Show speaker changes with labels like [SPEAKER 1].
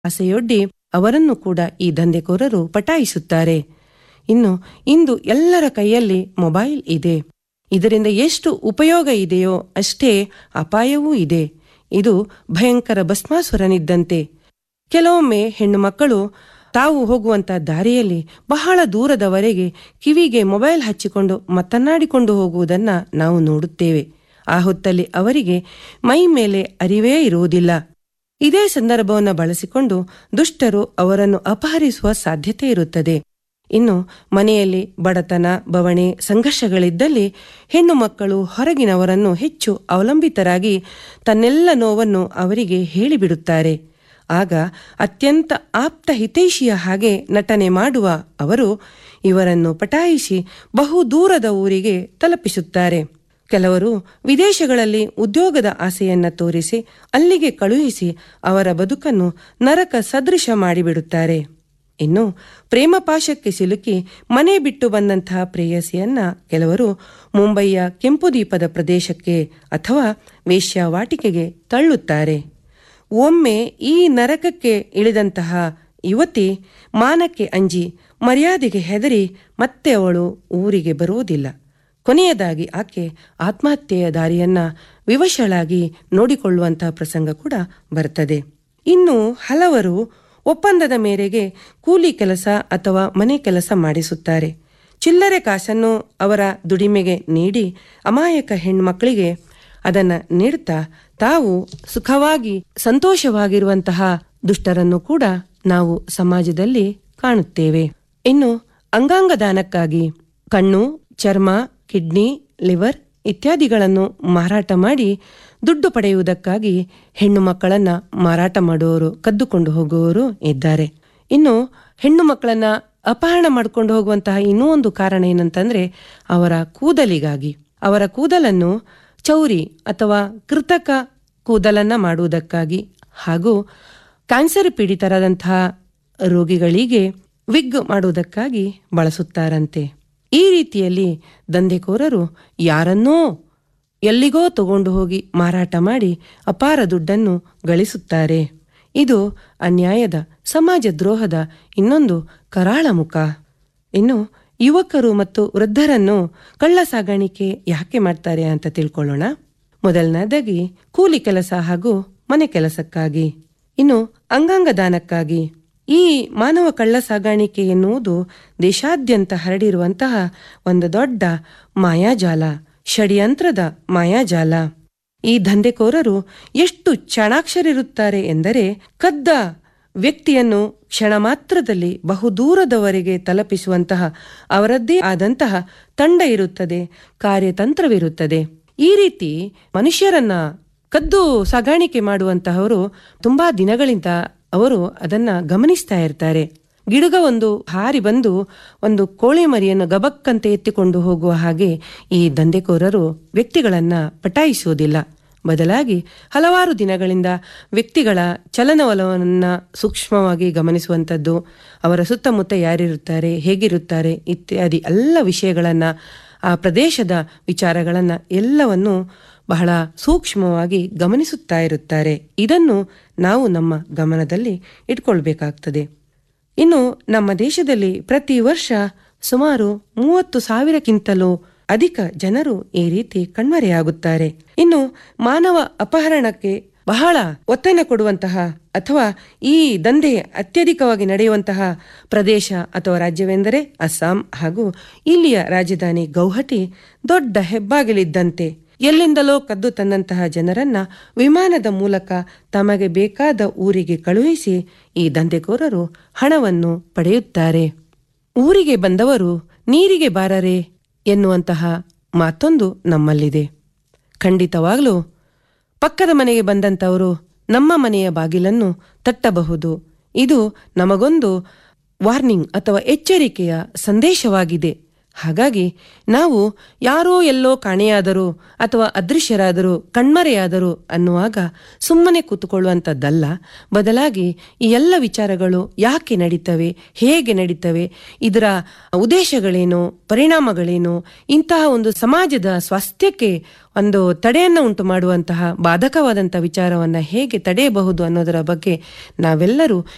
[SPEAKER 1] ಆಸೆಯೊಡ್ಡಿ ಅವರನ್ನು ಕೂಡ ಈ ದಂಧೆಕೋರರು ಪಟಾಯಿಸುತ್ತಾರೆ ಇನ್ನು ಇಂದು ಎಲ್ಲರ ಕೈಯಲ್ಲಿ ಮೊಬೈಲ್ ಇದೆ ಇದರಿಂದ ಎಷ್ಟು ಉಪಯೋಗ ಇದೆಯೋ ಅಷ್ಟೇ ಅಪಾಯವೂ ಇದೆ ಇದು ಭಯಂಕರ ಭಸ್ಮಾಸುರನಿದ್ದಂತೆ ಕೆಲವೊಮ್ಮೆ ಹೆಣ್ಣು ಮಕ್ಕಳು ತಾವು ಹೋಗುವಂತ ದಾರಿಯಲ್ಲಿ ಬಹಳ ದೂರದವರೆಗೆ ಕಿವಿಗೆ ಮೊಬೈಲ್ ಹಚ್ಚಿಕೊಂಡು ಮಾತನಾಡಿಕೊಂಡು ಹೋಗುವುದನ್ನ ನಾವು ನೋಡುತ್ತೇವೆ ಆ ಹೊತ್ತಲ್ಲಿ ಅವರಿಗೆ ಮೈ ಮೇಲೆ ಅರಿವೇ ಇರುವುದಿಲ್ಲ ಇದೇ ಸಂದರ್ಭವನ್ನು ಬಳಸಿಕೊಂಡು ದುಷ್ಟರು ಅವರನ್ನು ಅಪಹರಿಸುವ ಸಾಧ್ಯತೆ ಇರುತ್ತದೆ ಇನ್ನು ಮನೆಯಲ್ಲಿ ಬಡತನ ಬವಣೆ ಸಂಘರ್ಷಗಳಿದ್ದಲ್ಲಿ ಹೆಣ್ಣು ಮಕ್ಕಳು ಹೊರಗಿನವರನ್ನು ಹೆಚ್ಚು ಅವಲಂಬಿತರಾಗಿ ತನ್ನೆಲ್ಲ ನೋವನ್ನು ಅವರಿಗೆ ಹೇಳಿಬಿಡುತ್ತಾರೆ ಆಗ ಅತ್ಯಂತ ಆಪ್ತ ಹಿತೈಷಿಯ ಹಾಗೆ ನಟನೆ ಮಾಡುವ ಅವರು ಇವರನ್ನು ಪಟಾಯಿಸಿ ಬಹು ದೂರದ ಊರಿಗೆ ತಲುಪಿಸುತ್ತಾರೆ ಕೆಲವರು ವಿದೇಶಗಳಲ್ಲಿ ಉದ್ಯೋಗದ ಆಸೆಯನ್ನ ತೋರಿಸಿ ಅಲ್ಲಿಗೆ ಕಳುಹಿಸಿ ಅವರ ಬದುಕನ್ನು ನರಕ ಸದೃಶ ಮಾಡಿಬಿಡುತ್ತಾರೆ ಇನ್ನು ಪ್ರೇಮ ಪಾಶಕ್ಕೆ ಸಿಲುಕಿ ಮನೆ ಬಿಟ್ಟು ಬಂದಂತಹ ಪ್ರೇಯಸಿಯನ್ನ ಕೆಲವರು ಮುಂಬಯಿಯ ಕೆಂಪುದೀಪದ ಪ್ರದೇಶಕ್ಕೆ ಅಥವಾ ವೇಶ್ಯಾವಾಟಿಕೆಗೆ ತಳ್ಳುತ್ತಾರೆ ಒಮ್ಮೆ ಈ ನರಕಕ್ಕೆ ಇಳಿದಂತಹ ಯುವತಿ ಮಾನಕ್ಕೆ ಅಂಜಿ ಮರ್ಯಾದೆಗೆ ಹೆದರಿ ಮತ್ತೆ ಅವಳು ಊರಿಗೆ ಬರುವುದಿಲ್ಲ ಕೊನೆಯದಾಗಿ ಆಕೆ ಆತ್ಮಹತ್ಯೆಯ ದಾರಿಯನ್ನ ವಿವಶಳಾಗಿ ನೋಡಿಕೊಳ್ಳುವಂತಹ ಪ್ರಸಂಗ ಕೂಡ ಬರ್ತದೆ ಇನ್ನು ಹಲವರು ಒಪ್ಪಂದದ ಮೇರೆಗೆ ಕೂಲಿ ಕೆಲಸ ಅಥವಾ ಮನೆ ಕೆಲಸ ಮಾಡಿಸುತ್ತಾರೆ ಚಿಲ್ಲರೆ ಕಾಸನ್ನು ಅವರ ದುಡಿಮೆಗೆ ನೀಡಿ ಅಮಾಯಕ ಹೆಣ್ಮಕ್ಕಳಿಗೆ ಅದನ್ನ ನೀಡುತ್ತಾ ತಾವು ಸುಖವಾಗಿ ಸಂತೋಷವಾಗಿರುವಂತಹ ದುಷ್ಟರನ್ನು ಕೂಡ ನಾವು ಸಮಾಜದಲ್ಲಿ ಕಾಣುತ್ತೇವೆ ಇನ್ನು ಅಂಗಾಂಗ ದಾನಕ್ಕಾಗಿ ಕಣ್ಣು ಚರ್ಮ ಕಿಡ್ನಿ ಲಿವರ್ ಇತ್ಯಾದಿಗಳನ್ನು ಮಾರಾಟ ಮಾಡಿ ದುಡ್ಡು ಪಡೆಯುವುದಕ್ಕಾಗಿ ಹೆಣ್ಣು ಮಕ್ಕಳನ್ನ ಮಾರಾಟ ಮಾಡುವವರು ಕದ್ದುಕೊಂಡು ಹೋಗುವವರು ಇದ್ದಾರೆ ಇನ್ನು ಹೆಣ್ಣು ಮಕ್ಕಳನ್ನ ಅಪಹರಣ ಮಾಡಿಕೊಂಡು ಹೋಗುವಂತಹ ಇನ್ನೂ ಒಂದು ಕಾರಣ ಏನಂತಂದ್ರೆ ಅವರ ಕೂದಲಿಗಾಗಿ ಅವರ ಕೂದಲನ್ನು ಚೌರಿ ಅಥವಾ ಕೃತಕ ಕೂದಲನ್ನ ಮಾಡುವುದಕ್ಕಾಗಿ ಹಾಗೂ ಕ್ಯಾನ್ಸರ್ ಪೀಡಿತರಾದಂತಹ ರೋಗಿಗಳಿಗೆ ವಿಗ್ ಮಾಡುವುದಕ್ಕಾಗಿ ಬಳಸುತ್ತಾರಂತೆ ಈ ರೀತಿಯಲ್ಲಿ ದಂಧೆಕೋರರು ಯಾರನ್ನೋ ಎಲ್ಲಿಗೋ ತಗೊಂಡು ಹೋಗಿ ಮಾರಾಟ ಮಾಡಿ ಅಪಾರ ದುಡ್ಡನ್ನು ಗಳಿಸುತ್ತಾರೆ ಇದು ಅನ್ಯಾಯದ ಸಮಾಜ ದ್ರೋಹದ ಇನ್ನೊಂದು ಕರಾಳ ಮುಖ ಇನ್ನು ಯುವಕರು ಮತ್ತು ವೃದ್ಧರನ್ನು ಕಳ್ಳ ಸಾಗಾಣಿಕೆ ಯಾಕೆ ಮಾಡ್ತಾರೆ ಅಂತ ತಿಳ್ಕೊಳ್ಳೋಣ ಮೊದಲನೇದಾಗಿ ಕೂಲಿ ಕೆಲಸ ಹಾಗೂ ಮನೆ ಕೆಲಸಕ್ಕಾಗಿ ಇನ್ನು ಅಂಗಾಂಗ ದಾನಕ್ಕಾಗಿ ಈ ಮಾನವ ಕಳ್ಳ ಸಾಗಾಣಿಕೆ ಎನ್ನುವುದು ದೇಶಾದ್ಯಂತ ಹರಡಿರುವಂತಹ ಒಂದು ದೊಡ್ಡ ಮಾಯಾಜಾಲ ಷಡ್ಯಂತ್ರದ ಮಾಯಾಜಾಲ ಈ ದಂಧೆಕೋರರು ಎಷ್ಟು ಚಾಣಾಕ್ಷರಿರುತ್ತಾರೆ ಎಂದರೆ ಕದ್ದ ವ್ಯಕ್ತಿಯನ್ನು ಕ್ಷಣ ಮಾತ್ರದಲ್ಲಿ ಬಹುದೂರದವರೆಗೆ ತಲುಪಿಸುವಂತಹ ಅವರದ್ದೇ ಆದಂತಹ ತಂಡ ಇರುತ್ತದೆ ಕಾರ್ಯತಂತ್ರವಿರುತ್ತದೆ ಈ ರೀತಿ ಮನುಷ್ಯರನ್ನ ಕದ್ದು ಸಾಗಾಣಿಕೆ ಮಾಡುವಂತಹವರು ತುಂಬಾ ದಿನಗಳಿಂದ ಅವರು ಅದನ್ನ ಗಮನಿಸ್ತಾ ಇರ್ತಾರೆ ಗಿಡುಗ ಒಂದು ಹಾರಿ ಬಂದು ಒಂದು ಕೋಳಿ ಮರಿಯನ್ನು ಗಬಕ್ಕಂತೆ ಎತ್ತಿಕೊಂಡು ಹೋಗುವ ಹಾಗೆ ಈ ದಂಧೆಕೋರರು ವ್ಯಕ್ತಿಗಳನ್ನ ಪಟಾಯಿಸುವುದಿಲ್ಲ ಬದಲಾಗಿ ಹಲವಾರು ದಿನಗಳಿಂದ ವ್ಯಕ್ತಿಗಳ ಚಲನವಲವನ್ನ ಸೂಕ್ಷ್ಮವಾಗಿ ಗಮನಿಸುವಂಥದ್ದು ಅವರ ಸುತ್ತಮುತ್ತ ಯಾರಿರುತ್ತಾರೆ ಹೇಗಿರುತ್ತಾರೆ ಇತ್ಯಾದಿ ಎಲ್ಲ ವಿಷಯಗಳನ್ನ ಆ ಪ್ರದೇಶದ ವಿಚಾರಗಳನ್ನ ಎಲ್ಲವನ್ನು ಬಹಳ ಸೂಕ್ಷ್ಮವಾಗಿ ಗಮನಿಸುತ್ತಾ ಇರುತ್ತಾರೆ ಇದನ್ನು ನಾವು ನಮ್ಮ ಗಮನದಲ್ಲಿ ಇಟ್ಕೊಳ್ಬೇಕಾಗ್ತದೆ ಇನ್ನು ನಮ್ಮ ದೇಶದಲ್ಲಿ ಪ್ರತಿ ವರ್ಷ ಸುಮಾರು ಮೂವತ್ತು ಸಾವಿರಕ್ಕಿಂತಲೂ ಅಧಿಕ ಜನರು ಈ ರೀತಿ ಕಣ್ಮರೆಯಾಗುತ್ತಾರೆ ಇನ್ನು ಮಾನವ ಅಪಹರಣಕ್ಕೆ ಬಹಳ ಒತ್ತನ್ನು ಕೊಡುವಂತಹ ಅಥವಾ ಈ ದಂಧೆ ಅತ್ಯಧಿಕವಾಗಿ ನಡೆಯುವಂತಹ ಪ್ರದೇಶ ಅಥವಾ ರಾಜ್ಯವೆಂದರೆ ಅಸ್ಸಾಂ ಹಾಗೂ ಇಲ್ಲಿಯ ರಾಜಧಾನಿ ಗೌಹಟಿ ದೊಡ್ಡ ಹೆಬ್ಬಾಗಿಲಿದ್ದಂತೆ ಎಲ್ಲಿಂದಲೋ ಕದ್ದು ತಂದಂತಹ ಜನರನ್ನ ವಿಮಾನದ ಮೂಲಕ ತಮಗೆ ಬೇಕಾದ ಊರಿಗೆ ಕಳುಹಿಸಿ ಈ ದಂಧೆಕೋರರು ಹಣವನ್ನು ಪಡೆಯುತ್ತಾರೆ ಊರಿಗೆ ಬಂದವರು ನೀರಿಗೆ ಬಾರರೆ ಎನ್ನುವಂತಹ ಮಾತೊಂದು ನಮ್ಮಲ್ಲಿದೆ ಖಂಡಿತವಾಗ್ಲೂ ಪಕ್ಕದ ಮನೆಗೆ ಬಂದಂಥವರು ನಮ್ಮ ಮನೆಯ ಬಾಗಿಲನ್ನು ತಟ್ಟಬಹುದು ಇದು ನಮಗೊಂದು ವಾರ್ನಿಂಗ್ ಅಥವಾ ಎಚ್ಚರಿಕೆಯ ಸಂದೇಶವಾಗಿದೆ ಹಾಗಾಗಿ ನಾವು ಯಾರೋ ಎಲ್ಲೋ ಕಾಣೆಯಾದರೂ ಅಥವಾ ಅದೃಶ್ಯರಾದರೂ ಕಣ್ಮರೆಯಾದರೂ ಅನ್ನುವಾಗ ಸುಮ್ಮನೆ ಕೂತುಕೊಳ್ಳುವಂಥದ್ದಲ್ಲ ಬದಲಾಗಿ ಈ ಎಲ್ಲ ವಿಚಾರಗಳು ಯಾಕೆ ನಡೀತವೆ ಹೇಗೆ ನಡೀತವೆ ಇದರ ಉದ್ದೇಶಗಳೇನು ಪರಿಣಾಮಗಳೇನು ಇಂತಹ ಒಂದು ಸಮಾಜದ ಸ್ವಾಸ್ಥ್ಯಕ್ಕೆ ಒಂದು ತಡೆಯನ್ನು ಉಂಟು ಮಾಡುವಂತಹ ಬಾಧಕವಾದಂತಹ ವಿಚಾರವನ್ನ ಹೇಗೆ ತಡೆಯಬಹುದು ಅನ್ನೋದರ ಬಗ್ಗೆ ನಾವೆಲ್ಲರೂ